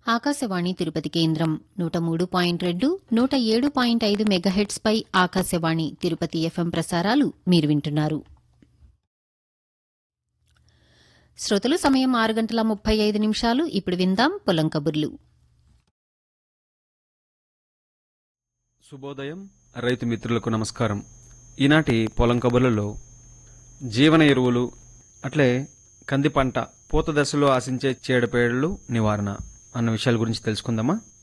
ఆకాశవాణి తిరుపతి కేంద్రం నూట మూడు పాయింట్ రెండు నూట ఏడు పాయింట్ ఐదు మెగాహెట్స్ పై ఆకాశవాణి తిరుపతి ఎఫ్ఎం ప్రసారాలు మీరు వింటున్నారు శ్రోతలు సమయం ఆరు గంటల ముప్పై ఐదు నిమిషాలు ఇప్పుడు విందాం పొలం కబుర్లు శుభోదయం రైతు మిత్రులకు నమస్కారం ఈనాటి పొలం కబుర్లలో జీవన ఎరువులు అట్లే కంది పంట పూత దశలో ఆశించే చీడపేడలు నివారణ అన్న విషయాల గురించి తెలుసుకుందామా